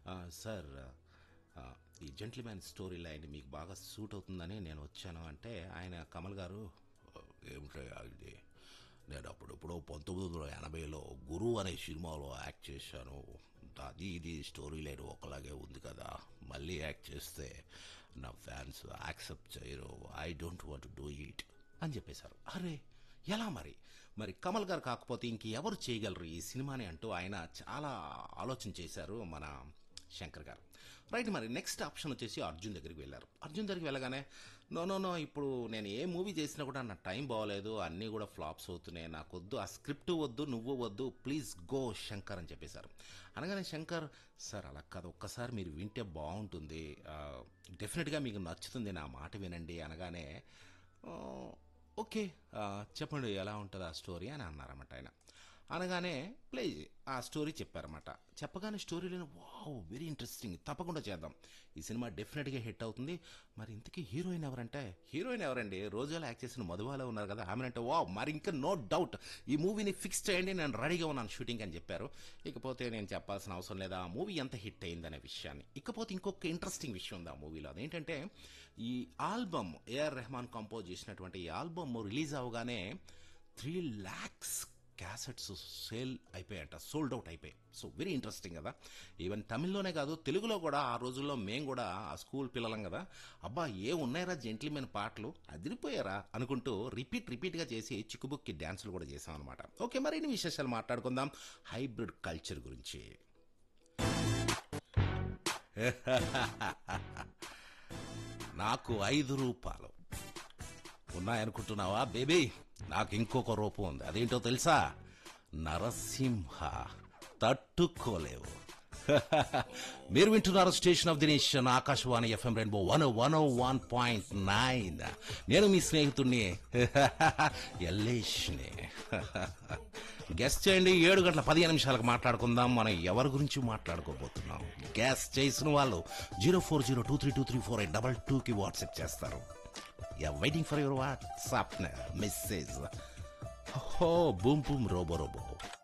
ఆ, సార్ ఆ, ఈ జెంట్లీమ్యాన్ స్టోరీ లైన్ మీకు బాగా సూట్ అవుతుందని నేను వచ్చాను అంటే ఆయన కమల్ గారు ఏమిటయ్యా ఇది నేను అప్పుడెప్పుడో పంతొమ్మిది వందల ఎనభైలో గురు అనే సినిమాలో యాక్ట్ చేశాను అది ఇది స్టోరీ లైన్ ఒకలాగే ఉంది కదా మళ్ళీ యాక్ట్ చేస్తే నా ఫ్యాన్స్ యాక్సెప్ట్ చేయరు I don't want do it అని చెప్పేశారు అరే ఎలా మరి మరి కమల్ గారు కాకపోతే ఇంక ఎవరు చేయగలరు ఈ సినిమాని అంటూ ఆయన చాలా ఆలోచన చేశారు మన శంకర్ గారు రైట్ మరి నెక్స్ట్ ఆప్షన్ వచ్చేసి అర్జున్ దగ్గరికి వెళ్ళారు అర్జున్ దగ్గరికి వెళ్ళగానే నో నో నో ఇప్పుడు నేను ఏ మూవీ చేసినా కూడా నా టైం బాగోలేదు అన్నీ కూడా ఫ్లాప్స్ అవుతున్నాయి నాకు వద్దు ఆ స్క్రిప్ట్ వద్దు నువ్వు వద్దు ప్లీజ్ గో శంకర్ అని చెప్పేశారు అనగానే శంకర్ సార్ అలా కాదు ఒక్కసారి మీరు వింటే బాగుంటుంది డెఫినెట్గా మీకు నచ్చుతుంది నా మాట వినండి అనగానే "ఆ, ఓకే ఆ, చెప్పండి ఎలా ఉంటుంది ఆ స్టోరీ అని అన్నారన్నమాట ఆయన అనగానే ప్లే ఆ స్టోరీ చెప్పారన్నమాట చెప్పగానే స్టోరీలో వావ్ వెరీ ఇంట్రెస్టింగ్ తప్పకుండా చేద్దాం ఈ సినిమా డెఫినెట్గా హిట్ అవుతుంది మరి ఇంతకీ హీరోయిన్ ఎవరంటే హీరోయిన్ ఎవరండి రోజులో యాక్ట్ చేసిన మధువాలో ఉన్నారు కదా ఆమె అంటే వావ్ మరి ఇంకా నో డౌట్ ఈ మూవీని ఫిక్స్ చేయండి నేను రెడీగా ఉన్నాను షూటింగ్ అని చెప్పారు ఇకపోతే నేను చెప్పాల్సిన అవసరం లేదా ఆ మూవీ ఎంత హిట్ అయిందనే విషయాన్ని ఇకపోతే ఇంకొక ఇంట్రెస్టింగ్ విషయం ఉంది ఆ మూవీలో అదేంటంటే ఈ ఆల్బమ్ ఏఆర్ రెహమాన్ కంపోజ్ చేసినటువంటి ఈ ఆల్బమ్ రిలీజ్ అవగానే త్రీ ల్యాక్స్ క్యాసెట్స్ సేల్ అయిపోయాయంట సోల్డ్ అవుట్ అయిపోయాయి సో వెరీ ఇంట్రెస్టింగ్ కదా ఈవెన్ తమిళ్లోనే కాదు తెలుగులో కూడా ఆ రోజుల్లో మేము కూడా ఆ స్కూల్ పిల్లలం కదా అబ్బా ఏ ఉన్నాయరా జెంట్లీమెన్ పాటలు అదిరిపోయారా అనుకుంటూ రిపీట్ రిపీట్గా చేసి చిక్కుబుక్కి డ్యాన్సులు కూడా చేసాం అనమాట ఓకే మరిన్ని విశేషాలు మాట్లాడుకుందాం హైబ్రిడ్ కల్చర్ గురించి నాకు ఐదు రూపాయలు ఉన్నాయనుకుంటున్నావా బేబీ నాకు ఇంకొక రూపం ఉంది అదేంటో తెలుసా నరసింహ తట్టుకోలేవు మీరు వింటున్నారు station of the nation Akashvani FM Rainbow one one one point nine నేను మీ స్నేహితుడిని ఎల్లేష్ని గెస్ట్ చేయండి ఏడు గంటల పదిహేను నిమిషాలకు మాట్లాడుకుందాం మనం ఎవరి గురించి మాట్లాడుకోబోతున్నాం గ్యాస్ చేసిన వాళ్ళు zero four zero two three two three four eight double టూకి వాట్సాప్ చేస్తారు yeah waiting for your WhatsApp message ho boom boom robo robo